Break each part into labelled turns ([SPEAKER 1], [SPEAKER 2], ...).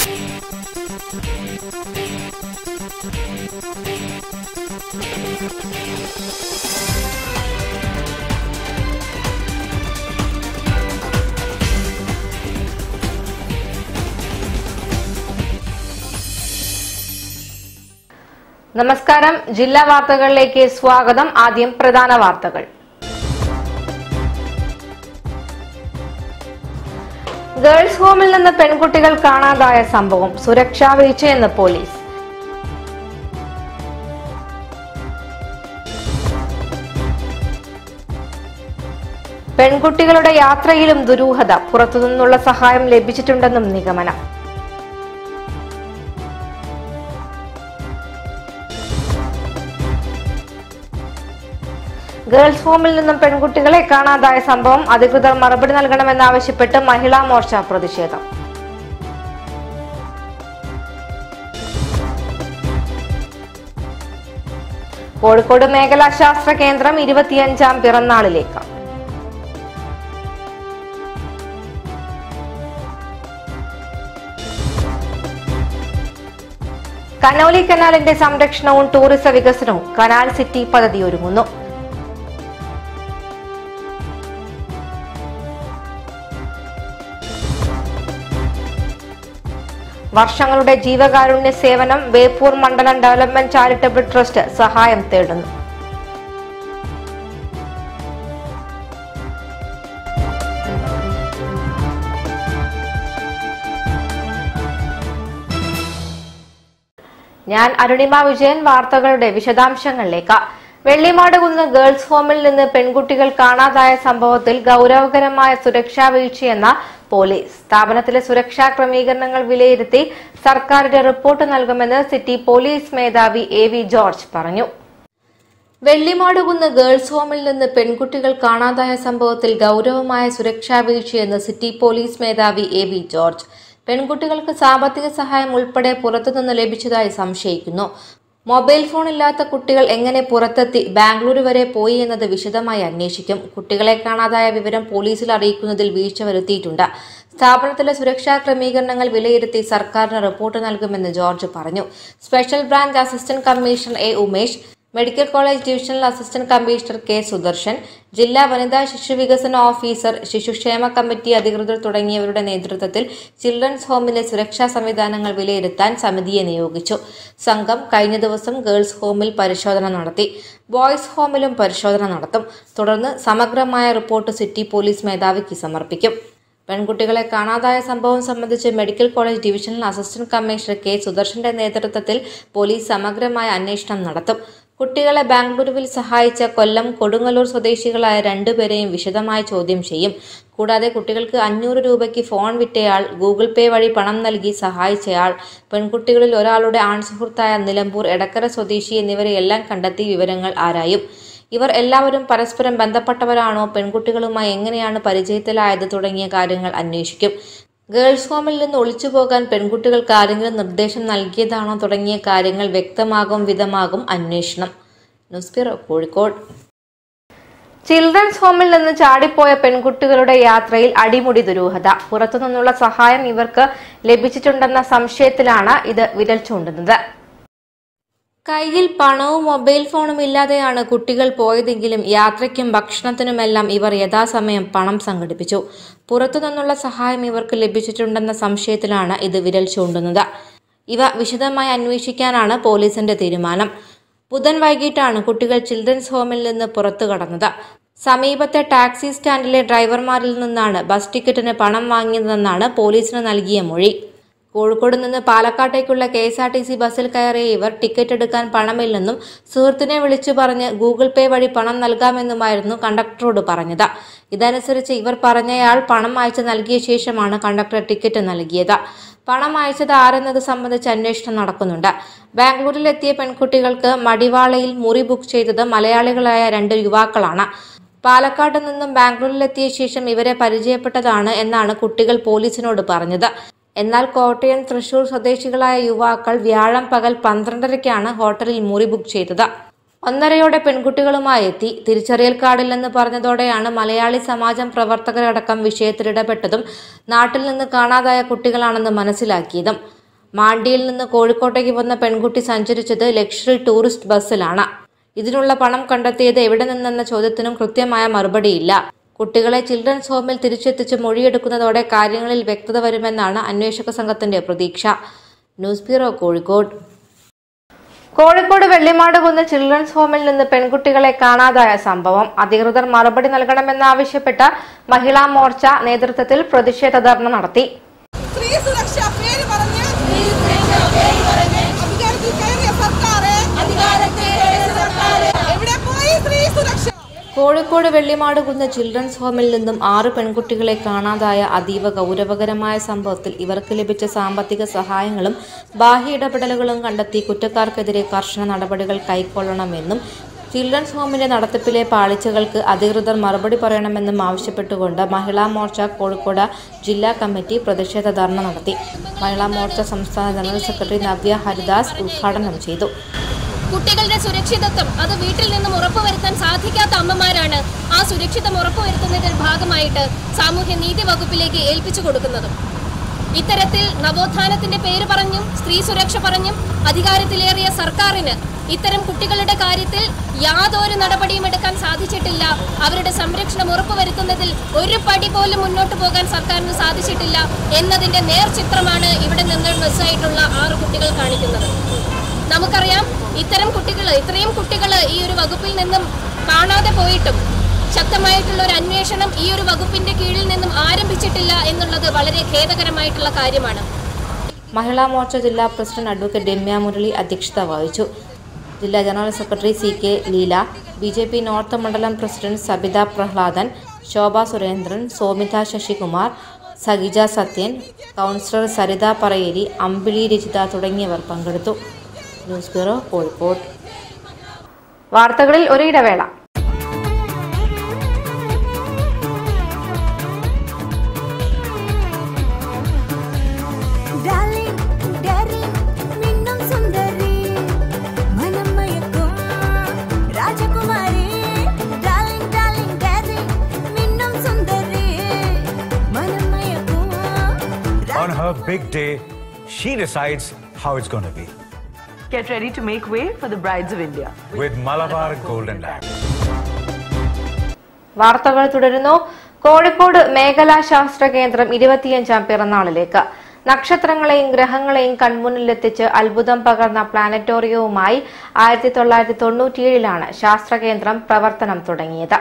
[SPEAKER 1] നമസ്കാരം ജില്ലാ വാർത്തകളിലേക്ക് സ്വാഗതം ആദ്യം പ്രധാന വാർത്തകൾ ഗേൾസ് ഹോമിൽ നിന്ന് പെൺകുട്ടികൾ കാണാതായ സംഭവം സുരക്ഷാ വീഴ്ചയെന്ന് പോലീസ് പെൺകുട്ടികളുടെ യാത്രയിലും ദുരൂഹത പുറത്തുനിന്നുള്ള സഹായം ലഭിച്ചിട്ടുണ്ടെന്നും നിഗമനം ഗേൾസ് ഹോമിൽ നിന്നും പെൺകുട്ടികളെ കാണാതായ സംഭവം അധികൃതർ മറുപടി നൽകണമെന്നാവശ്യപ്പെട്ട് മഹിളാ മോർച്ച പ്രതിഷേധം കോഴിക്കോട് മേഖലാ ശാസ്ത്ര കേന്ദ്രം ഇരുപത്തിയഞ്ചാം പിറന്നാളിലേക്ക് കനോലി കനാലിന്റെ സംരക്ഷണവും ടൂറിസം വികസനവും കനാൽ സിറ്റി പദ്ധതി ഒരുങ്ങുന്നു വർഷങ്ങളുടെ ജീവകാരുണ്യ സേവനം ബേപ്പൂർ മണ്ഡലം ഡെവലപ്മെന്റ് ചാരിറ്റബിൾ ട്രസ്റ്റ് സഹായം തേടുന്നു ഞാൻ അരുണിമ വിജയൻ വാർത്തകളുടെ വിശദാംശങ്ങളിലേക്ക് വെള്ളിമാട് കുന്ന് ഗേൾസ് ഹോമിൽ നിന്ന് പെൺകുട്ടികൾ കാണാതായ സംഭവത്തിൽ ഗൌരവകരമായ സുരക്ഷാ വീഴ്ചയെന്ന പോലീസ് സ്ഥാപനത്തിലെ സുരക്ഷാ ക്രമീകരണങ്ങൾ വിലയിരുത്തി സർക്കാരിന്റെ റിപ്പോർട്ട് നൽകുമെന്ന് സിറ്റി പോലീസ് മേധാവി എ വി ജോർജ് പറഞ്ഞു വെള്ളിമാടുകുന്ന് ഗേൾസ് ഹോമിൽ നിന്ന് പെൺകുട്ടികൾ കാണാതായ സംഭവത്തിൽ ഗൌരവമായ സുരക്ഷാ വീഴ്ചയെന്ന് സിറ്റി പോലീസ് മേധാവി എ വി ജോർജ് പെൺകുട്ടികൾക്ക് സാമ്പത്തിക സഹായം ഉൾപ്പെടെ പുറത്തുനിന്ന് ലഭിച്ചതായി സംശയിക്കുന്നു മൊബൈൽ ഫോൺ ഇല്ലാത്ത കുട്ടികൾ എങ്ങനെ പുറത്തെത്തി ബാംഗ്ലൂർ വരെ പോയി എന്നത് വിശദമായി അന്വേഷിക്കും കുട്ടികളെ കാണാതായ വിവരം പോലീസിൽ അറിയിക്കുന്നതിൽ വീഴ്ച വരുത്തിയിട്ടുണ്ട് സ്ഥാപനത്തിലെ സുരക്ഷാ ക്രമീകരണങ്ങൾ വിലയിരുത്തി സർക്കാരിന് റിപ്പോർട്ട് നൽകുമെന്ന് ജോർജ് പറഞ്ഞു special branch assistant commissioner A Umesh medical college divisional assistant commissioner K Sudarshan ജില്ലാ വനിതാ ശിശു വികസന ഓഫീസർ ശിശുക്ഷേമ കമ്മിറ്റി അധികൃതർ തുടങ്ങിയവരുടെ നേതൃത്വത്തിൽ ചിൽഡ്രൻസ് ഹോമിലെ സുരക്ഷാ സംവിധാനങ്ങൾ വിലയിരുത്താൻ സമിതിയെ നിയോഗിച്ചു സംഘം കഴിഞ്ഞ ദിവസം ഗേൾസ് ഹോമിൽ പരിശോധന നടത്തി ബോയ്സ് ഹോമിലും പരിശോധന നടത്തും തുടർന്ന് സമഗ്രമായ റിപ്പോർട്ട് സിറ്റി പോലീസ് മേധാവിക്ക് സമർപ്പിക്കും പെൺകുട്ടികളെ കാണാതായ സംഭവം സംബന്ധിച്ച് medical college divisional assistant commissioner K സുദർശന്റെ നേതൃത്വത്തിൽ പോലീസ് സമഗ്രമായ അന്വേഷണം നടത്തും കുട്ടികളെ ബാംഗ്ലൂരുവിൽ സഹായിച്ച കൊല്ലം കൊടുങ്ങല്ലൂർ സ്വദേശികളായ രണ്ടുപേരെയും വിശദമായി ചോദ്യം ചെയ്യും കൂടാതെ കുട്ടികൾക്ക് അഞ്ഞൂറ് രൂപയ്ക്ക് ഫോൺ വിറ്റയാൾ ഗൂഗിൾ പേ വഴി പണം നൽകി സഹായിച്ചയാൾ പെൺകുട്ടികളിൽ ഒരാളുടെ ആൺസുഹൃത്തായ നിലമ്പൂർ എടക്കര സ്വദേശി എന്നിവരെയെല്ലാം കണ്ടെത്തി വിവരങ്ങൾ ആരായും ഇവർ എല്ലാവരും പരസ്പരം ബന്ധപ്പെട്ടവരാണോ പെൺകുട്ടികളുമായി എങ്ങനെയാണ് പരിചയത്തിലായത് തുടങ്ങിയ കാര്യങ്ങൾ അന്വേഷിക്കും ഗേൾസ് ഹോമിൽ നിന്ന് ഒളിച്ചു പോകാൻ പെൺകുട്ടികൾക്ക് ആരെങ്കിലും നിർദ്ദേശം നൽകിയതാണോ തുടങ്ങിയ കാര്യങ്ങൾ വ്യക്തമാകും വിധമാകും അന്വേഷണം ന്യൂസ് ബ്യൂറോ കോഴിക്കോട് ചിൽഡ്രൻസ് ഹോമിൽ നിന്ന് ചാടിപ്പോയ പെൺകുട്ടികളുടെ യാത്രയിൽ അടിമുടി ദുരൂഹത പുറത്തുനിന്നുള്ള സഹായം ഇവർക്ക് ലഭിച്ചിട്ടുണ്ടെന്ന സംശയത്തിലാണ് ഇത് വിരൽ ചൂണ്ടുന്നത് കയ്യിൽ പണവും മൊബൈൽ ഫോണും ഇല്ലാതെയാണ് കുട്ടികൾ പോയതെങ്കിലും യാത്രയ്ക്കും ഭക്ഷണത്തിനുമെല്ലാം ഇവർ യഥാസമയം പണം സംഘടിപ്പിച്ചു പുറത്തുനിന്നുള്ള സഹായം ഇവർക്ക് ലഭിച്ചിട്ടുണ്ടെന്ന സംശയത്തിലാണ് ഇത് വിരൽ ചൂണ്ടുന്നത് ഇവ വിശദമായി അന്വേഷിക്കാനാണ് പോലീസിന്റെ തീരുമാനം ബുധൻ വൈകിട്ടാണ് കുട്ടികൾ ചിൽഡ്രൻസ് ഹോമിൽ നിന്ന് പുറത്തു കടന്നത് സമീപത്തെ ടാക്സി സ്റ്റാൻഡിലെ ഡ്രൈവർമാരിൽ നിന്നാണ് ബസ് ടിക്കറ്റിന് പണം വാങ്ങിയതെന്നാണ് പോലീസിന് നൽകിയ മൊഴി കോഴിക്കോട് നിന്ന് പാലക്കാട്ടേക്കുള്ള K S R T C ബസ്സിൽ കയറിയ ഇവർ ടിക്കറ്റ് എടുക്കാൻ പണമില്ലെന്നും സുഹൃത്തിനെ വിളിച്ചു പറഞ്ഞ് ഗൂഗിൾ പേ വഴി പണം നൽകാമെന്നുമായിരുന്നു കണ്ടക്ടറോട് പറഞ്ഞത് ഇതനുസരിച്ച് ഇവർ പറഞ്ഞയാൾ പണം അയച്ചു നൽകിയ ശേഷമാണ് കണ്ടക്ടർ ടിക്കറ്റ് നൽകിയത് പണം അയച്ചത് ആരെന്നത് സംബന്ധിച്ച് അന്വേഷണം നടക്കുന്നുണ്ട് ബാംഗ്ലൂരിലെത്തിയ പെൺകുട്ടികൾക്ക് മടിവാളയിൽ മുറി ബുക്ക് ചെയ്തത് മലയാളികളായ രണ്ട് യുവാക്കളാണ് പാലക്കാട് നിന്നും ബാംഗ്ലൂരിലെത്തിയ ശേഷം ഇവരെ പരിചയപ്പെട്ടതാണ് എന്നാണ് കുട്ടികൾ പോലീസിനോട് പറഞ്ഞത് എന്നാൽ കോട്ടയം തൃശൂർ സ്വദേശികളായ യുവാക്കൾ വ്യാഴം പകൽ പന്ത്രണ്ടരയ്ക്കാണ് ഹോട്ടലിൽ മുറി ബുക്ക് ചെയ്തത് ഒന്നരയോടെ പെൺകുട്ടികളുമായി എത്തി തിരിച്ചറിയൽ കാർഡില്ലെന്ന് പറഞ്ഞതോടെയാണ് മലയാളി സമാജം പ്രവർത്തകരടക്കം വിഷയത്തിൽ ഇടപെട്ടതും നാട്ടിൽ നിന്ന് കാണാതായ കുട്ടികളാണെന്ന് മനസ്സിലാക്കിയതും മാണ്ടിയിൽ നിന്ന് കോഴിക്കോട്ടേക്ക് വന്ന പെൺകുട്ടി സഞ്ചരിച്ചത് ലക്ഷറി ടൂറിസ്റ്റ് ബസ്സിലാണ് ഇതിനുള്ള പണം കണ്ടെത്തിയത് എവിടെ നിന്നെന്ന ചോദ്യത്തിനും കൃത്യമായ മറുപടിയില്ല കുട്ടികളെ ചിൽഡ്രൻസ് ഹോമിൽ തിരിച്ചെത്തിച്ച് മൊഴിയെടുക്കുന്നതോടെ കാര്യങ്ങളിൽ വ്യക്തത വരുമെന്നാണ് അന്വേഷക സംഘത്തിന്റെ പ്രതീക്ഷ news bureau Kozhikode Kozhikode Vellimadukunnu children's ഹോമിൽ നിന്ന് പെൺകുട്ടികളെ കാണാതായ സംഭവം അധികൃതർ മറുപടി നൽകണമെന്നാവശ്യപ്പെട്ട മഹിളാ മോർച്ച നേതൃത്വത്തിൽ പ്രതിഷേധ ധർണ നടത്തി
[SPEAKER 2] സ്ത്രീ സുരക്ഷ പേര് പറഞ്ഞ് അധികാരത്തിൽ കയറിയ സർക്കാർ എവിടെ പോയി സ്ത്രീ സുരക്ഷ
[SPEAKER 1] കോഴിക്കോട് വെള്ളിമാട് കുന്ന് ചിൽഡ്രൻസ് ഹോമിൽ നിന്നും ആറ് പെൺകുട്ടികളെ കാണാതായ അതീവ ഗൗരവകരമായ സംഭവത്തിൽ ഇവർക്ക് ലഭിച്ച സാമ്പത്തിക സഹായങ്ങളും ബാഹ്യ ഇടപെടലുകളും കണ്ടെത്തി കുറ്റക്കാർക്കെതിരെ കർശന നടപടികൾ കൈക്കൊള്ളണമെന്നും ചിൽഡ്രൻസ് ഹോമിന്റെ നടത്തിപ്പിലെ പാളിച്ചകൾക്ക് അധികൃതർ മറുപടി പറയണമെന്നും ആവശ്യപ്പെട്ടുകൊണ്ട് മഹിളാ മോർച്ച കോഴിക്കോട് ജില്ലാ കമ്മിറ്റി പ്രതിഷേധ ധർണ നടത്തി മഹിളാ മോർച്ച സംസ്ഥാന ജനറൽ സെക്രട്ടറി നവ്യ ഹരിദാസ് ഉദ്ഘാടനം ചെയ്തു
[SPEAKER 3] കുട്ടികളുടെ സുരക്ഷിതത്വം അത് വീട്ടിൽ നിന്നും ഉറപ്പുവരുത്താൻ സാധിക്കാത്ത അമ്മമാരാണ് ആ സുരക്ഷിതം ഉറപ്പുവരുത്തുന്നതിന്റെ ഭാഗമായിട്ട് സാമൂഹ്യ നീതി വകുപ്പിലേക്ക് ഏൽപ്പിച്ചു കൊടുക്കുന്നതും ഇത്തരത്തിൽ നവോത്ഥാനത്തിന്റെ പേര് പറഞ്ഞും സ്ത്രീ സുരക്ഷ പറഞ്ഞും അധികാരത്തിലേറിയ സർക്കാരിന് ഇത്തരം കുട്ടികളുടെ കാര്യത്തിൽ യാതൊരു നടപടിയും എടുക്കാൻ സാധിച്ചിട്ടില്ല അവരുടെ സംരക്ഷണം ഉറപ്പുവരുത്തുന്നതിൽ ഒരു പടി പോലും മുന്നോട്ട് പോകാൻ സർക്കാരിന് സാധിച്ചിട്ടില്ല എന്നതിന്റെ നേർചിത്രമാണ് ഇവിടെ നിന്ന് മിസ്സായിട്ടുള്ള ആറ് കുട്ടികൾ കാണിക്കുന്നത് നമുക്കറിയാം ഇത്തരം കുട്ടികൾ ഇത്രയും കുട്ടികൾ ഈ ഒരു വകുപ്പിൽ നിന്നും കാണാതെ പോയിട്ടും ശക്തമായിട്ടുള്ള ഒരു അന്വേഷണം ഈ ഒരു വകുപ്പിന്റെ കീഴിൽ നിന്നും ആരംഭിച്ചിട്ടില്ല എന്നുള്ളത് വളരെ ഖേദകരമായിട്ടുള്ള കാര്യമാണ്
[SPEAKER 1] മഹിളാ മോർച്ച ജില്ലാ പ്രസിഡന്റ് അഡ്വക്കേറ്റ് രമ്യ മുരളി അധ്യക്ഷത വഹിച്ചു ജില്ലാ general secretary C K Leela B J P north മണ്ഡലം പ്രസിഡന്റ് സബിത പ്രഹ്ലാദൻ ശോഭ സുരേന്ദ്രൻ സോമിത ശശികുമാർ സഗിജ സത്യൻ കൗൺസിലർ സരിത പറയേരി അമ്പിളി രചിത തുടങ്ങിയവർ പങ്കെടുത്തു ന്യൂസ് ബ്യൂറോ കോഴിക്കോട് വാർത്തകളിൽ ഒരിടവേള
[SPEAKER 4] Darling, darling, മിന്നും സുന്ദരി മനം മയക്കും രാജകുമാരി Darling, darling, darling, മിന്നും സുന്ദരി മനം മയക്കും
[SPEAKER 5] On her big day, she decides how it's going to be
[SPEAKER 6] Get ready to make way for the brides of India.
[SPEAKER 5] with Malabar Golden Lamp.
[SPEAKER 1] വാർത്തകൾ തുടരുന്നു കോഴിക്കോട് മേഖലാ ശാസ്ത്ര കേന്ദ്രം ഇരുപത്തിയഞ്ചാം പിറന്നാളിലേക്ക് നക്ഷത്രങ്ങളെയും ഗ്രഹങ്ങളെയും കൺമുന്നിലെത്തിച്ച് അത്ഭുതം പകർന്ന പ്ലാനറ്റോറിയവുമായി ആയിരത്തി തൊള്ളായിരത്തി തൊണ്ണൂറ്റിയേഴിലാണ് ശാസ്ത്രകേന്ദ്രം പ്രവർത്തനം തുടങ്ങിയത്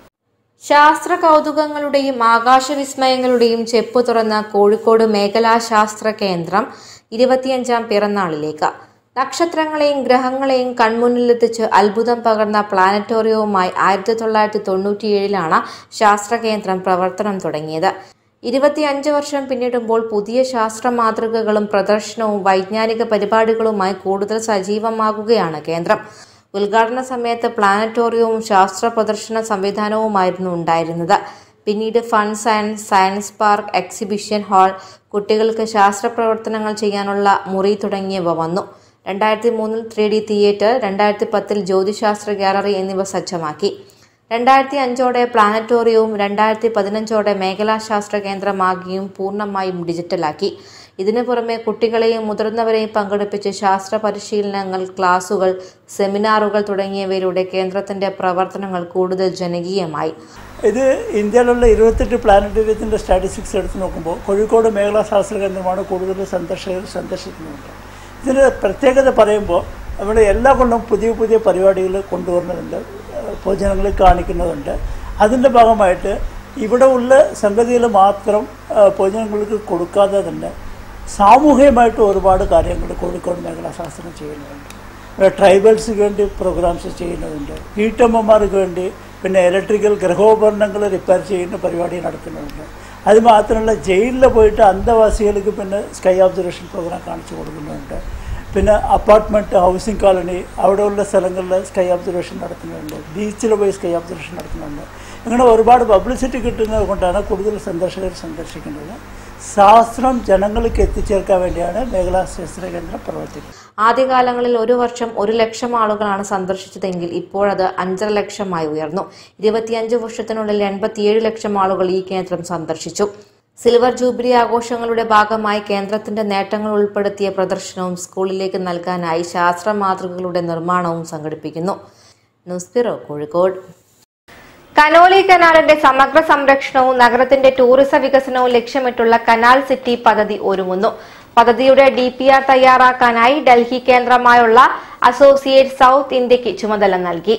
[SPEAKER 1] ശാസ്ത്ര കൗതുകങ്ങളുടെയും ആകാശവിസ്മയങ്ങളുടെയും ചെപ്പു തുറന്ന കോഴിക്കോട് മേഖലാ ശാസ്ത്ര കേന്ദ്രം ഇരുപത്തിയഞ്ചാം പിറന്നാളിലേക്ക് നക്ഷത്രങ്ങളെയും ഗ്രഹങ്ങളെയും കൺമുന്നിലെത്തിച്ച് അത്ഭുതം പകർന്ന പ്ലാനറ്റോറിയവുമായി ആയിരത്തി തൊള്ളായിരത്തി തൊണ്ണൂറ്റിയേഴിലാണ് ശാസ്ത്രകേന്ദ്രം പ്രവർത്തനം തുടങ്ങിയത് ഇരുപത്തിയഞ്ച് വർഷം പിന്നിടുമ്പോൾ പുതിയ ശാസ്ത്ര മാതൃകകളും പ്രദർശനവും വൈജ്ഞാനിക പരിപാടികളുമായി കൂടുതൽ സജീവമാകുകയാണ് കേന്ദ്രം ഉദ്ഘാടന സമയത്ത് പ്ലാനറ്റോറിയവും ശാസ്ത്ര പ്രദർശന സംവിധാനവുമായിരുന്നു ഉണ്ടായിരുന്നത് പിന്നീട് fun science science park exhibition hall കുട്ടികൾക്ക് ശാസ്ത്ര പ്രവർത്തനങ്ങൾ ചെയ്യാനുള്ള മുറി തുടങ്ങിയവ വന്നു രണ്ടായിരത്തി മൂന്നിൽ ത്രീ ഡി തിയേറ്റർ രണ്ടായിരത്തി പത്തിൽ ജ്യോതിശാസ്ത്ര ഗാലറി എന്നിവ സജ്ജമാക്കി രണ്ടായിരത്തി അഞ്ചോടെ പ്ലാനറ്റോറിയവും രണ്ടായിരത്തി പതിനഞ്ചോടെ മേഖലാ ശാസ്ത്ര കേന്ദ്രമാകിയും പൂർണ്ണമായും ഡിജിറ്റലാക്കി ഇതിനു പുറമെ കുട്ടികളെയും മുതിർന്നവരെയും പങ്കെടുപ്പിച്ച് ശാസ്ത്ര പരിശീലനങ്ങൾ ക്ലാസുകൾ സെമിനാറുകൾ തുടങ്ങിയവയിലൂടെ കേന്ദ്രത്തിന്റെ പ്രവർത്തനങ്ങൾ കൂടുതൽ ജനകീയമായി
[SPEAKER 7] ഇത് ഇന്ത്യയിലുള്ള ഇരുപത്തെട്ട് പ്ലാനറ്റോറിയത്തിൻ്റെ സ്റ്റാറ്റിസ്റ്റിക്സ് എടുത്ത് നോക്കുമ്പോൾ കോഴിക്കോട് മേഖലാ ശാസ്ത്ര കേന്ദ്രമാണ് കൂടുതൽ സന്ദർശകർ സന്ദർശിക്കുന്നുണ്ട് ഇതിൻ്റെ പ്രത്യേകത പറയുമ്പോൾ നമ്മൾ എല്ലാ കൊണ്ടും പുതിയ പുതിയ പരിപാടികൾ കൊണ്ടുവരുന്നുണ്ട് ഏഹ് പൊതുജനങ്ങളെ കാണിക്കുന്നുണ്ട് അതിൻ്റെ ഭാഗമായിട്ട് ഇവിടെ ഉള്ള സംഗതികൾ മാത്രം ഏഹ് പൊതുജനങ്ങൾക്ക് കൊടുക്കാതെ തന്നെ സാമൂഹികമായിട്ട് ഒരുപാട് കാര്യങ്ങൾ കോഴിക്കോട് മേഖലാ ശാസ്ത്രം ചെയ്യുന്നുണ്ട് ഇവിടെ ട്രൈബൽസിന് വേണ്ടി പ്രോഗ്രാംസ് ചെയ്യുന്നുണ്ട് വീട്ടമ്മമാർക്ക് വേണ്ടി പിന്നെ ഇലക്ട്രിക്കൽ ഗൃഹോപകരണങ്ങൾ റിപ്പയർ ചെയ്യുന്ന പരിപാടി നടത്തുന്നുണ്ട് അത് മാത്രമല്ല ജയിലിൽ പോയിട്ട് അന്തവാസികൾക്ക് പിന്നെ സ്കൈ ഒബ്സർവേഷൻ പ്രോഗ്രാം കാണിച്ചു കൊടുക്കുന്നുണ്ട് പിന്നെ അപ്പാർട്ട്മെൻറ്റ് ഹൗസിംഗ് കോളനി അവിടെയുള്ള സ്ഥലങ്ങളിൽ സ്കൈ ഒബ്സർവേഷൻ നടത്തുന്നുണ്ട് ബീച്ചിൽ പോയി സ്കൈ ഒബ്സർവേഷൻ നടത്തുന്നുണ്ട് അങ്ങനെ ഒരുപാട് പബ്ലിസിറ്റി കിട്ടുന്നത് കൊണ്ടാണ് കൂടുതൽ സന്ദർശകർ സന്ദർശിക്കുന്നത് ശാസ്ത്രം ജനങ്ങൾക്ക് എത്തിച്ചേർക്കാൻ വേണ്ടിയാണ് മേഖലാ ശാസ്ത്ര കേന്ദ്രം പ്രവർത്തിക്കുന്നത്
[SPEAKER 1] ആദ്യകാലങ്ങളിൽ ഒരു വർഷം ഒരു ലക്ഷം ആളുകളാണ് സന്ദർശിച്ചതെങ്കിൽ ഇപ്പോഴത് അഞ്ചര ലക്ഷമായി ഉയർന്നു ഇരുപത്തിയഞ്ച് വർഷത്തിനുള്ളിൽ എൺപത്തിയേഴ് ലക്ഷം ആളുകൾ ഈ കേന്ദ്രം സന്ദർശിച്ചു സിൽവർ ജൂബിലി ആഘോഷങ്ങളുടെ ഭാഗമായി കേന്ദ്രത്തിന്റെ നേട്ടങ്ങൾ ഉൾപ്പെടുത്തിയ പ്രദർശനവും സ്കൂളിലേക്ക് നൽകാനായി ശാസ്ത്ര മാതൃകകളുടെ നിർമ്മാണവും സംഘടിപ്പിക്കുന്നു ന്യൂസ് ബ്യൂറോ കോഴിക്കോട് കനോലി കനാലിന്റെ സമഗ്ര സംരക്ഷണവും നഗരത്തിന്റെ ടൂറിസം വികസനവും ലക്ഷ്യമിട്ടുള്ള കനാൽ സിറ്റി പദ്ധതി ഒരുങ്ങുന്നു പദ്ധതിയുടെ ഡി പി ആർ തയ്യാറാക്കാനായി ഡൽഹി കേന്ദ്രമായുള്ള അസോസിയേറ്റ് സൗത്ത് ഇന്ത്യക്ക് ചുമതല നൽകി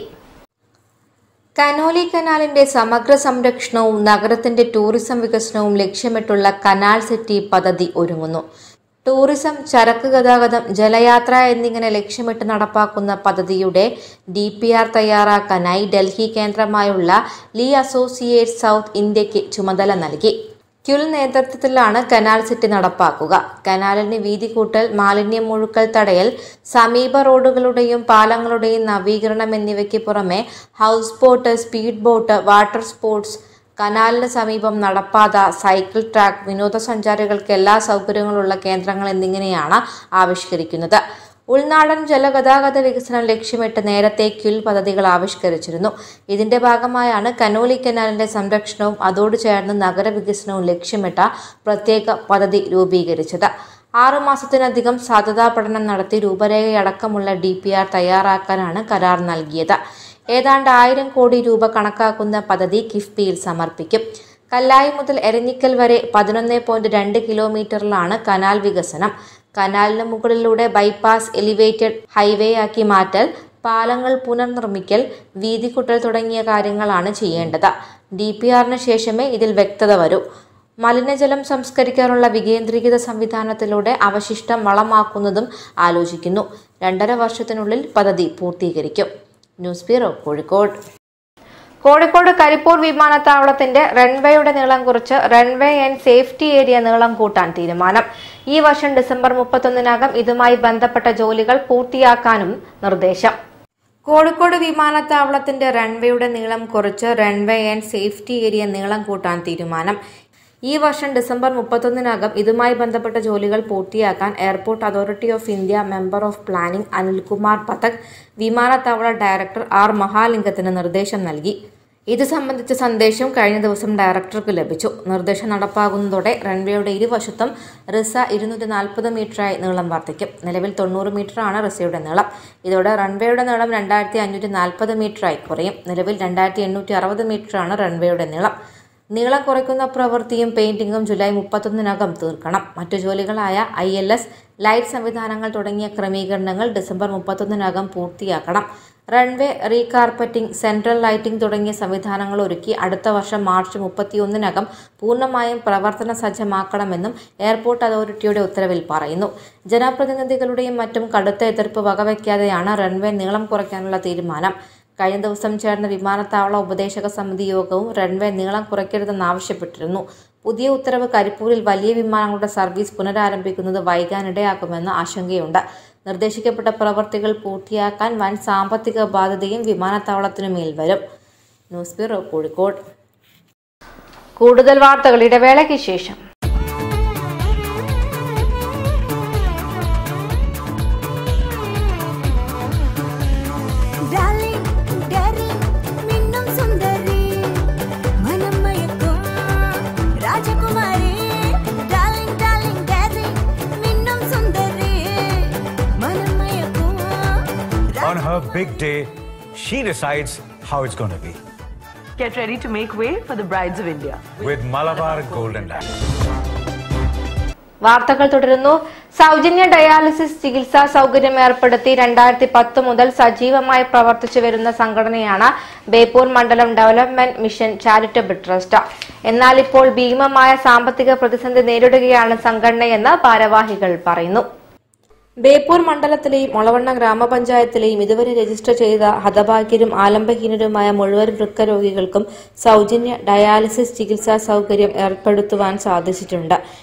[SPEAKER 1] കനോലി കനാലിന്റെ സമഗ്ര സംരക്ഷണവും നഗരത്തിന്റെ ടൂറിസം വികസനവും ലക്ഷ്യമിട്ടുള്ള കനാൽ സിറ്റി പദ്ധതി ഒരുങ്ങുന്നു ടൂറിസം ചരക്ക് ഗതാഗതം ജലയാത്ര എന്നിങ്ങനെ ലക്ഷ്യമിട്ട് നടപ്പാക്കുന്ന പദ്ധതിയുടെ ഡി പി ആർ തയ്യാറാക്കാനായി ഡൽഹി കേന്ദ്രമായുള്ള ലീ അസോസിയേറ്റ് സൗത്ത് ഇന്ത്യക്ക് ചുമതല നൽകി ക്യുൽ നേതൃത്വത്തിലാണ് കനാൽ സിറ്റി നടപ്പാക്കുക കനാലിന് വീതി കൂട്ടൽ മാലിന്യം ഒഴുക്കൽ തടയൽ സമീപ റോഡുകളുടെയും പാലങ്ങളുടെയും നവീകരണം എന്നിവയ്ക്ക് പുറമെ house boat speed boat water sports കനാലിന് സമീപം നടപ്പാത സൈക്കിൾ ട്രാക്ക് വിനോദസഞ്ചാരികൾക്ക് എല്ലാ സൗകര്യങ്ങളുള്ള കേന്ദ്രങ്ങൾ എന്നിങ്ങനെയാണ് ആവിഷ്കരിക്കുന്നത് ഉൾനാടൻ ജലഗതാഗത വികസനം ലക്ഷ്യമിട്ട് നേരത്തെ ക്യുൽ പദ്ധതികൾ ആവിഷ്കരിച്ചിരുന്നു ഇതിന്റെ ഭാഗമായാണ് കനോലി കനാലിന്റെ സംരക്ഷണവും അതോട് ചേർന്ന് നഗരവികസനവും ലക്ഷ്യമിട്ട പ്രത്യേക പദ്ധതി രൂപീകരിച്ചത് ആറുമാസത്തിനധികം സാധ്യതാ പഠനം നടത്തി രൂപരേഖയടക്കമുള്ള ഡി പി ആർ തയ്യാറാക്കാനാണ് കരാർ നൽകിയത് ഏതാണ്ട് ആയിരം കോടി രൂപ കണക്കാക്കുന്ന പദ്ധതി കിഫ്ബിയിൽ സമർപ്പിക്കും കല്ലായി മുതൽ എരഞ്ഞിക്കൽ വരെ പതിനൊന്ന് പോയിന്റ് രണ്ട് കിലോമീറ്ററിലാണ് കനാൽ വികസനം കനാലിന് മുകളിലൂടെ ബൈപ്പാസ് എലിവേറ്റഡ് ഹൈവേ ആക്കി മാറ്റൽ പാലങ്ങൾ പുനർനിർമ്മിക്കൽ വീതിക്കുട്ടൽ തുടങ്ങിയ കാര്യങ്ങളാണ് ചെയ്യേണ്ടത് ഡി പി ആറിന് ശേഷമേ ഇതിൽ വ്യക്തത വരൂ മലിനജലം സംസ്കരിക്കാനുള്ള വികേന്ദ്രീകൃത സംവിധാനത്തിലൂടെ അവശിഷ്ടം വളമാക്കുന്നതും ആലോചിക്കുന്നു രണ്ടര വർഷത്തിനുള്ളിൽ പദ്ധതി പൂർത്തീകരിക്കും ന്യൂസ് ബ്യൂറോ കോഴിക്കോട് കോഴിക്കോട് കരിപ്പൂർ വിമാനത്താവളത്തിന്റെ റൺവേയുടെ നീളം കുറിച്ച് റൺവേ ആൻഡ് സേഫ്റ്റി ഏരിയ നീളം കൂട്ടാൻ തീരുമാനം ഈ വർഷം ഡിസംബർ മുപ്പത്തൊന്നിനകം ഇതുമായി ബന്ധപ്പെട്ട ജോലികൾ പൂർത്തിയാക്കാനും നിർദ്ദേശം കോഴിക്കോട് വിമാനത്താവളത്തിന്റെ റൺവേയുടെ നീളം കുറച്ച് റൺവേ ആൻഡ് സേഫ്റ്റി ഏരിയ നീളം കൂട്ടാൻ തീരുമാനം ഈ വർഷം ഡിസംബർ മുപ്പത്തൊന്നിനകം ഇതുമായി ബന്ധപ്പെട്ട ജോലികൾ പൂർത്തിയാക്കാൻ airport authority of India member of planning Anilkumar Pathak വിമാനത്താവള ഡയറക്ടർ ആർ മഹാലിംഗത്തിന് നിർദ്ദേശം നൽകി ഇത് സംബന്ധിച്ച സന്ദേശം കഴിഞ്ഞ ദിവസം ഡയറക്ടർക്ക് ലഭിച്ചു നിർദ്ദേശം നടപ്പാകുന്നതോടെ റൺവേയുടെ ഇരുവശത്തും റിസ ഇരുന്നൂറ്റി നാൽപ്പത് മീറ്ററായി നീളം വർദ്ധിക്കും നിലവിൽ തൊണ്ണൂറ് മീറ്ററാണ് റിസയുടെ നീളം ഇതോടെ റൺവേയുടെ നീളം രണ്ടായിരത്തി അഞ്ഞൂറ്റി നാൽപ്പത് മീറ്ററായി കുറയും നിലവിൽ രണ്ടായിരത്തി എണ്ണൂറ്റി അറുപത് മീറ്ററാണ് റൺവേയുടെ നീളം നീളം കുറയ്ക്കുന്ന പ്രവൃത്തിയും പെയിന്റിംഗും ജൂലൈ മുപ്പത്തൊന്നിനകം തീർക്കണം മറ്റു ജോലികളായ ഐ എൽ എസ് ലൈറ്റ് സംവിധാനങ്ങൾ തുടങ്ങിയ ക്രമീകരണങ്ങൾ ഡിസംബർ മുപ്പത്തൊന്നിനകം പൂർത്തിയാക്കണം റൺവേ റീകാർപ്പറ്റിംഗ് സെൻട്രൽ ലൈറ്റിംഗ് തുടങ്ങിയ സംവിധാനങ്ങൾ ഒരുക്കി അടുത്ത വർഷം മാർച്ച് മുപ്പത്തിയൊന്നിനകം പൂർണ്ണമായും പ്രവർത്തന സജ്ജമാക്കണമെന്നും എയർപോർട്ട് അതോറിറ്റിയുടെ ഉത്തരവിൽ പറയുന്നു ജനപ്രതിനിധികളുടെയും മറ്റും കടുത്ത എതിർപ്പ് വകവയ്ക്കാതെയാണ് റൺവേ നീളം കുറയ്ക്കാനുള്ള തീരുമാനം കഴിഞ്ഞ ദിവസം ചേർന്ന വിമാനത്താവള ഉപദേശക സമിതി യോഗവും റൺവേ നീളം കുറയ്ക്കരുതെന്നാവശ്യപ്പെട്ടിരുന്നു പുതിയ ഉത്തരവ് കരിപ്പൂരിൽ വലിയ വിമാനങ്ങളുടെ സർവീസ് പുനരാരംഭിക്കുന്നത് വൈകാനിടയാക്കുമെന്ന് ആശങ്കയുണ്ട് നിർദ്ദേശിക്കപ്പെട്ട പ്രവർത്തികൾ പൂർത്തിയാക്കാൻ വൻ സാമ്പത്തിക ബാധ്യതയും വിമാനത്താവളത്തിനു മേൽ വരും ന്യൂസ് ബ്യൂറോ കോഴിക്കോട് കൂടുതൽ വാർത്തകൾ ഇടവേളയ്ക്ക് ശേഷം
[SPEAKER 4] Darling, darling, മിന്നും സുന്ദരി മനം മയക്കും രാജകുമാരി Darling, darling, darling, മിന്നും സുന്ദരി മനം മയക്കും
[SPEAKER 5] On her big day, she decides how it's going to be
[SPEAKER 6] Get ready to make way for the brides of India.
[SPEAKER 5] with Malabar Golden Diamond.
[SPEAKER 1] വാർത്തകൾ തുടരുന്നു സൗജന്യ ഡയാലിസിസ് ചികിത്സാ സൗകര്യം ഏർപ്പെടുത്തി രണ്ടായിരത്തി പത്ത് മുതൽ സജീവമായി പ്രവർത്തിച്ചു വരുന്ന സംഘടനയാണ് ബേപ്പൂർ മണ്ഡലം ഡെവലപ്മെന്റ് മിഷൻ ചാരിറ്റബിൾ ട്രസ്റ്റ് എന്നാൽ ഇപ്പോൾ ഭീമമായ സാമ്പത്തിക പ്രതിസന്ധി നേരിടുകയാണ് സംഘടനയെന്ന് ഭാരവാഹികൾ പറയുന്നു ബേപ്പൂർ മണ്ഡലത്തിലെയും ഒളവണ്ണ ഗ്രാമപഞ്ചായത്തിലെയും ഇതുവരെ രജിസ്റ്റർ ചെയ്ത ഹതഭാഗ്യരും ആലംബഹീനരുമായ മുഴുവൻ വൃക്ക രോഗികൾക്കും സൗജന്യ ഡയാലിസിസ് ചികിത്സാ സൗകര്യം ഏർപ്പെടുത്തുവാൻ സാധിച്ചിട്ടുണ്ട്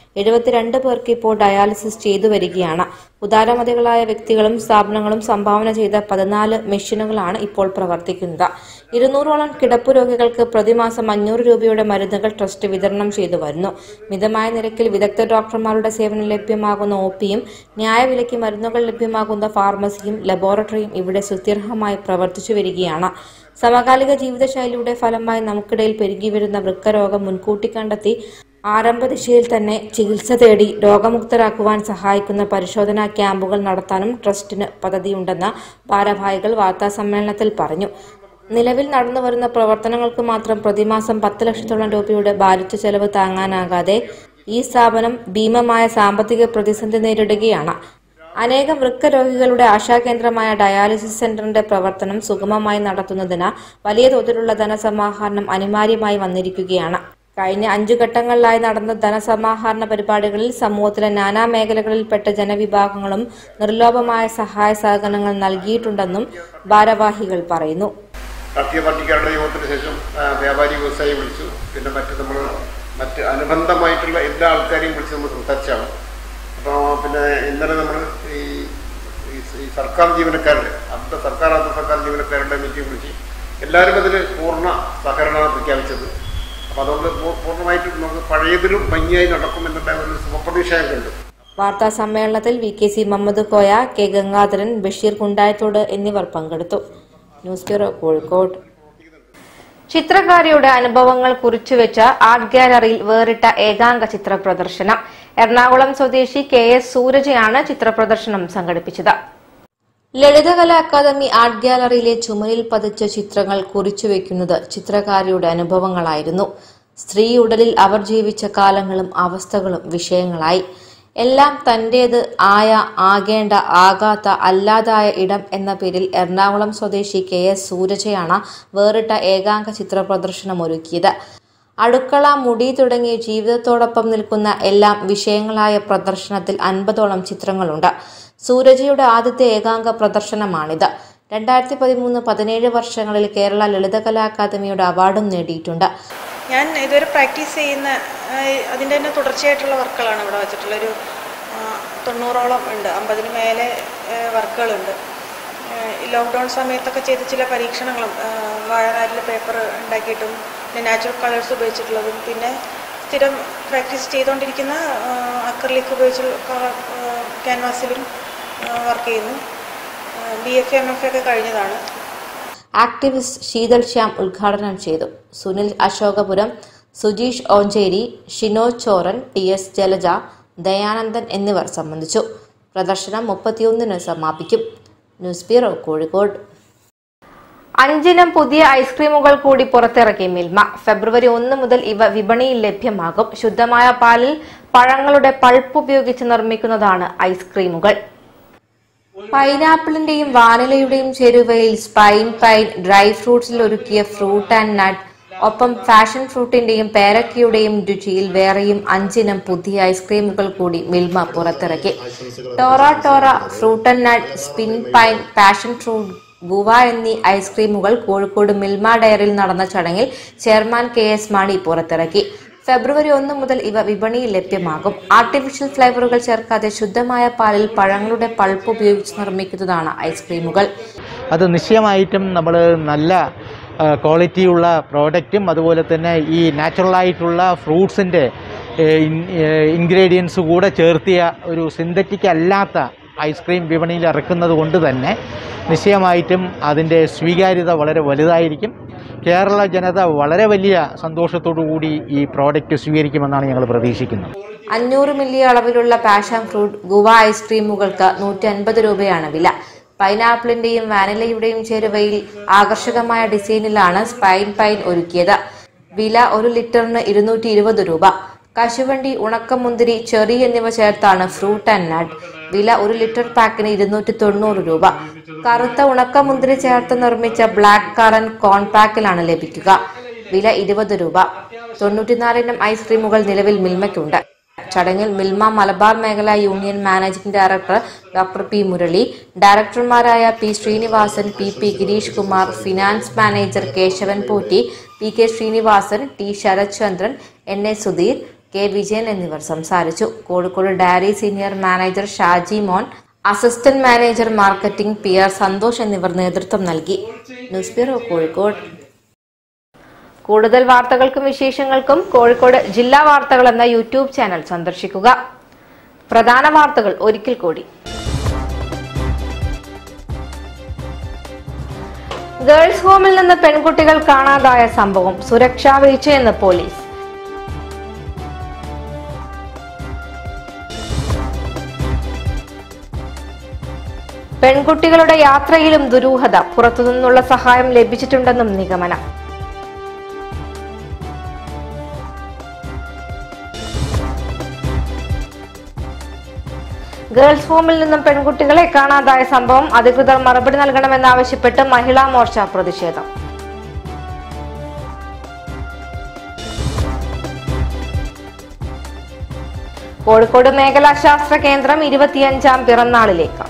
[SPEAKER 1] എഴുപത്തിരണ്ട് പേർക്ക് ഇപ്പോൾ ഡയാലിസിസ് ചെയ്തു വരികയാണ് ഉദാരമതികളായ വ്യക്തികളും സ്ഥാപനങ്ങളും സംഭാവന ചെയ്ത പതിനാല് മെഷീനുകളാണ് ഇപ്പോൾ പ്രവർത്തിക്കുന്നത് ഇരുന്നൂറോളം കിടപ്പു രോഗികൾക്ക് പ്രതിമാസം അഞ്ഞൂറ് രൂപയുടെ മരുന്നുകൾ ട്രസ്റ്റ് വിതരണം ചെയ്തു വരുന്നു മിതമായ നിരക്കിൽ വിദഗ്ധ ഡോക്ടർമാരുടെ സേവനം ലഭ്യമാകുന്ന ഒ പിയും ന്യായവിലയ്ക്ക് മരുന്നുകൾ ലഭ്യമാകുന്ന ഫാർമസിയും ലബോറട്ടറിയും ഇവിടെ സുത്യർഹമായി പ്രവർത്തിച്ചു വരികയാണ് സമകാലിക ജീവിതശൈലിയുടെ ഫലമായി നമുക്കിടയിൽ പെരുകിവരുന്ന വൃക്കരോഗം മുൻകൂട്ടി കണ്ടെത്തി ആരംഭദിശയിൽ തന്നെ ചികിത്സ തേടി രോഗമുക്തരാക്കുവാൻ സഹായിക്കുന്ന പരിശോധനാ ക്യാമ്പുകൾ നടത്താനും ട്രസ്റ്റിന് പദ്ധതിയുണ്ടെന്ന് ഭാരവാഹികൾ വാർത്താസമ്മേളനത്തിൽ പറഞ്ഞു നിലവിൽ നടന്നുവരുന്ന പ്രവർത്തനങ്ങൾക്ക് മാത്രം പ്രതിമാസം പത്ത് ലക്ഷത്തോളം രൂപയുടെ ഭാരിച്ച ചെലവ് താങ്ങാനാകാതെ ഈ സ്ഥാപനം ഭീമമായ സാമ്പത്തിക പ്രതിസന്ധി നേരിടുകയാണ് അനേകം വൃക്ക രോഗികളുടെ ആശാകേന്ദ്രമായ ഡയാലിസിസ് സെന്ററിന്റെ പ്രവർത്തനം സുഗമമായി നടത്തുന്നതിന് വലിയ തോതിലുള്ള ധനസമാഹരണം അനിവാര്യമായി വന്നിരിക്കുകയാണ് കഴിഞ്ഞ അഞ്ചു ഘട്ടങ്ങളിലായി നടന്ന ധനസമാഹരണ പരിപാടികളിൽ സമൂഹത്തിലെ നാനാ മേഖലകളിൽപ്പെട്ട ജനവിഭാഗങ്ങളും നിർലോഭമായ സഹായ സഹകരണങ്ങൾ നൽകിയിട്ടുണ്ടെന്നും ഭാരവാഹികൾ പറയുന്നു
[SPEAKER 8] രാഷ്ട്രീയ പാർട്ടിക്കാരുടെ യോഗത്തിന് ശേഷം ആ, വ്യാപാരി വ്യവസായി വിളിച്ചു പിന്നെ മറ്റ് നമ്മൾ മറ്റ് അനുബന്ധമായിട്ടുള്ള എല്ലാ ആൾക്കാരെയും വിളിച്ച് നമ്മൾ സംസാരിച്ചാണ് അപ്പോൾ പിന്നെ ഇന്നലെ നമ്മൾ ഈ ഈ ഈ സർക്കാർ ജീവനക്കാരുടെ അർദ്ധ സർക്കാർ അർദ്ധ സർക്കാർ ജീവനക്കാരുടെ മീറ്റിംഗ് വിളിച്ച് എല്ലാവരും അതിൽ പൂർണ്ണ സഹകരണമാണ് പ്രഖ്യാപിച്ചത് അപ്പോൾ അതുകൊണ്ട് പൂ- പൂർണ്ണമായിട്ടും നമുക്ക് പഴയതിലും ഭംഗിയായി നടക്കുമെന്നുള്ള ഒരു ശുഭപ്രതീക്ഷ ഉണ്ട്
[SPEAKER 1] വാർത്താ സമ്മേളനത്തിൽ V K C Muhammad Koya K Gangadharan Basheer Kundayithode എന്നിവർ പങ്കെടുത്തു ന്യൂസ് ബ്യൂറോ കോഴിക്കോട് ചിത്രകാരിയുടെ അനുഭവങ്ങൾ കുറിച്ചുവെച്ച ആർട്ട് ഗാലറിയിൽ വേറിട്ട ഏകാംഗ ചിത്ര പ്രദർശനം എറണാകുളം സ്വദേശി കെ എസ് സൂരജയാണ് ചിത്രപ്രദർശനം സംഘടിപ്പിച്ചത് ലളിതകലാ അക്കാദമി ആർട്ട് ഗാലറിയിലെ ചുമരിൽ പതിച്ച ചിത്രങ്ങൾ കുറിച്ചുവെക്കുന്നത് ചിത്രകാരിയുടെ അനുഭവങ്ങളായിരുന്നു സ്ത്രീ ഉടലിൽ അവർ ജീവിച്ച കാലങ്ങളും അവസ്ഥകളും വിഷയങ്ങളായി എല്ലാം തന്റേത് ആയ ആകേണ്ട ആകാത്ത അല്ലാതായ ഇടം എന്ന പേരിൽ എറണാകുളം സ്വദേശി കെ എസ് സൂരജയാണ് വേറിട്ട ഏകാംഗ ചിത്ര പ്രദർശനം ഒരുക്കിയത് അടുക്കള മുടി തുടങ്ങിയ ജീവിതത്തോടൊപ്പം നിൽക്കുന്ന എല്ലാം വിഷയങ്ങളായ പ്രദർശനത്തിൽ അൻപതോളം ചിത്രങ്ങളുണ്ട് സൂരജയുടെ ആദ്യത്തെ ഏകാംഗ പ്രദർശനമാണിത് രണ്ടായിരത്തി പതിമൂന്ന് പതിനേഴ് വർഷങ്ങളിൽ കേരള ലളിതകലാ അക്കാദമിയുടെ അവാർഡും നേടിയിട്ടുണ്ട്
[SPEAKER 9] ഞാൻ ഇതുവരെ പ്രാക്ടീസ് ചെയ്യുന്ന അതിൻ്റെ തന്നെ തുടർച്ചയായിട്ടുള്ള വർക്കുകളാണ് ഇവിടെ വെച്ചിട്ടുള്ള ഒരു ആ, തൊണ്ണൂറോളം ഉണ്ട് അമ്പതിന് മേലെ വർക്കുകളുണ്ട് ഈ ലോക്ക്ഡൗൺ സമയത്തൊക്കെ ചെയ്ത ചില പരീക്ഷണങ്ങളും ആ, വാഴനാരിൽ പേപ്പർ ഉണ്ടാക്കിയിട്ടും പിന്നെ നാച്ചുറൽ കളേഴ്സ് ഉപയോഗിച്ചിട്ടുള്ളതും പിന്നെ സ്ഥിരം പ്രാക്ടീസ് ചെയ്തുകൊണ്ടിരിക്കുന്ന അക്രലിക് ഉപയോഗിച്ചുള്ള ക്യാൻവാസിലും വർക്ക് ചെയ്യുന്നു ബി എഫ് എം എഫ് ഒക്കെ കഴിഞ്ഞതാണ്
[SPEAKER 1] ആക്ടിവിസ്റ്റ് ശീതൾ ശ്യാം ഉദ്ഘാടനം ചെയ്തു സുനിൽ അശോകപുരം സുജീഷ് ഓഞ്ചേരി ഷിനോ ചോറൻ ടി എസ് ജലജ ദയാനന്ദൻ എന്നിവർ സംബന്ധിച്ചു പ്രദർശനം മുപ്പത്തിയൊന്നിന് സമാപിക്കും ന്യൂസ് ബ്യൂറോ കോഴിക്കോട് അഞ്ചിനം പുതിയ ഐസ്ക്രീമുകൾ കൂടി പുറത്തിറക്കി മിൽമ ഫെബ്രുവരി ഒന്ന് മുതൽ ഇവ വിപണിയിൽ ലഭ്യമാകും ശുദ്ധമായ പാലിൽ പഴങ്ങളുടെ പൾപ്പ് ഉപയോഗിച്ച് നിർമ്മിക്കുന്നതാണ് ഐസ്ക്രീമുകൾ പൈനാപ്പിളിന്റെയും വാനിലയുടെയും ചേരുവയിൽ സ്പൈൻ പൈൻ ഡ്രൈ ഫ്രൂട്ട്സിൽ ഒരുക്കിയ ഫ്രൂട്ട് ആൻഡ് നട്ട് ഒപ്പം ഫാഷൻ ഫ്രൂട്ടിന്റെയും പേരക്കയുടെയും രുചിയിൽ വേറെയും അഞ്ചിനം പുതിയ ഐസ്ക്രീമുകൾ കൂടി മിൽമ പുറത്തിറക്കി ടോറ ടോറ fruit and nut spin pine passion fruit guava എന്നീ ഐസ്ക്രീമുകൾ കോഴിക്കോട് മിൽമ ഡയറിൽ നടന്ന ചടങ്ങിൽ ചെയർമാൻ കെ എസ് മാണി പുറത്തിറക്കി ഫെബ്രുവരി ഒന്ന് മുതൽ ഇവ വിപണിയിൽ ലഭ്യമാകും ആർട്ടിഫിഷ്യൽ ഫ്ലേവറുകൾ ചേർക്കാതെ ശുദ്ധമായ പാലിൽ പഴങ്ങളുടെ പൾപ്പ് ഉപയോഗിച്ച് നിർമ്മിക്കുന്നതാണ് ഐസ്ക്രീമുകൾ
[SPEAKER 10] അത് നിശ്ചയമായിട്ടും നമ്മൾ നല്ല ആ, ക്വാളിറ്റിയുള്ള പ്രോഡക്റ്റും അതുപോലെ തന്നെ ഈ നാച്ചുറലായിട്ടുള്ള ഫ്രൂട്ട്സിൻ്റെ ഇൻഗ്രീഡിയൻസ് കൂടെ ചേർത്തിയ ഒരു സിന്തറ്റിക് അല്ലാത്ത ഐസ്ക്രീം വിപണിയിൽ ഇറക്കുന്നത് കൊണ്ട് തന്നെ നിശ്ചയമായിട്ടും അതിൻ്റെ സ്വീകാര്യത വളരെ വലുതായിരിക്കും കേരള ജനത വളരെ വലിയ സന്തോഷത്തോടു കൂടി ഈ പ്രോഡക്റ്റ് സ്വീകരിക്കുമെന്നാണ് ഞങ്ങൾ പ്രതീക്ഷിക്കുന്നത്
[SPEAKER 1] അഞ്ഞൂറ് മില്ലി അളവിലുള്ള പാഷൻ ഫ്രൂട്ട് ഗുവ ഐസ്ക്രീമുകൾക്ക് നൂറ്റി അൻപത് രൂപയാണ് വില പൈനാപ്പിളിന്റെയും വാനിലയുടെയും ചേരുവയിൽ ആകർഷകമായ ഡിസൈനിലാണ് സ്പൈൻ പൈൻ ഒരുക്കിയത് വില ഒരു ലിറ്ററിന് ഇരുന്നൂറ്റി ഇരുപത് രൂപ കശുവണ്ടി ഉണക്കമുന്തിരി ചെറി എന്നിവ ചേർത്താണ് ഫ്രൂട്ട് ആൻഡ് നട്ട് വില ഒരു ലിറ്റർ പാക്കിന് ഇരുന്നൂറ്റി തൊണ്ണൂറ് രൂപ കറുത്ത ഉണക്കമുന്തിരി ചേർത്ത് നിർമ്മിച്ച ബ്ലാക്ക് കറൻ കോൺ പാക്കിലാണ് ലഭിക്കുക വില ഇരുപത് രൂപ തൊണ്ണൂറ്റിനാലിനം ഐസ്ക്രീമുകൾ നിലവിൽ മിൽമയ്ക്കുണ്ട് ചടങ്ങിൽ മിൽമ മലബാർ മേഖല union managing director doctor P Murali ഡയറക്ടർമാരായ P Srinivasan P P Gireesh Kumar finance manager Kesavan Potti P K Srinivasan T Sarathchandran N A Sudheer K Vijayan എന്നിവർ സംസാരിച്ചു Kozhikode dairy senior manager Shaji Mon assistant manager marketing P R Santhosh എന്നിവർ നേതൃത്വം നൽകി ന്യൂസ് ബ്യൂറോ കോഴിക്കോട് കൂടുതൽ വാർത്തകൾക്കും വിശേഷങ്ങൾക്കും കോഴിക്കോട് ജില്ലാ വാർത്തകൾ എന്ന യൂട്യൂബ് ചാനൽ സന്ദർശിക്കുക പ്രധാന വാർത്തകൾ ഒരിക്കൽ കൂടി ഗേൾസ് ഹോമിൽ നിന്ന് പെൺകുട്ടികൾ കാണാതായ സംഭവം സുരക്ഷാ വീഴ്ചയെന്ന് പോലീസ് പെൺകുട്ടികളുടെ യാത്രയിലും ദുരൂഹത പുറത്തുനിന്നുള്ള സഹായം ലഭിച്ചിട്ടുണ്ടെന്നും നിഗമനം ഗേൾസ് ഹോമിൽ നിന്നും പെൺകുട്ടികളെ കാണാതായ സംഭവം അധികൃതർ മറുപടി നൽകണമെന്നാവശ്യപ്പെട്ട് മഹിളാ മോർച്ച പ്രതിഷേധം കോഴിക്കോട് മേഖലാ ശാസ്ത്ര കേന്ദ്രം ഇരുപത്തിയഞ്ചാം പിറന്നാളിലേക്ക്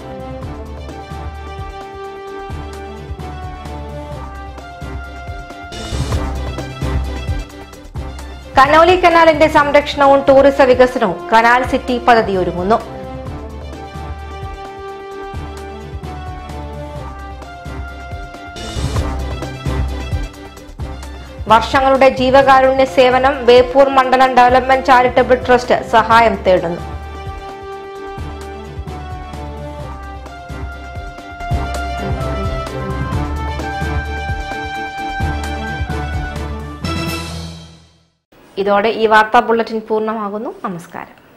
[SPEAKER 1] കനോലി കനാലിന്റെ സംരക്ഷണവും ടൂറിസ വികസനവും കനാൽ സിറ്റി പദ്ധതി ഒരുങ്ങുന്നു വർഷങ്ങളുടെ ജീവകാരുണ്യ സേവനം ബേപ്പൂർ മണ്ഡലം ഡെവലപ്മെന്റ് ചാരിറ്റബിൾ ട്രസ്റ്റ് സഹായം തേടുന്നു ഇതോടെ ഈ വാർത്താ ബുള്ളറ്റിൻ പൂർണ്ണമാകുന്നു നമസ്കാരം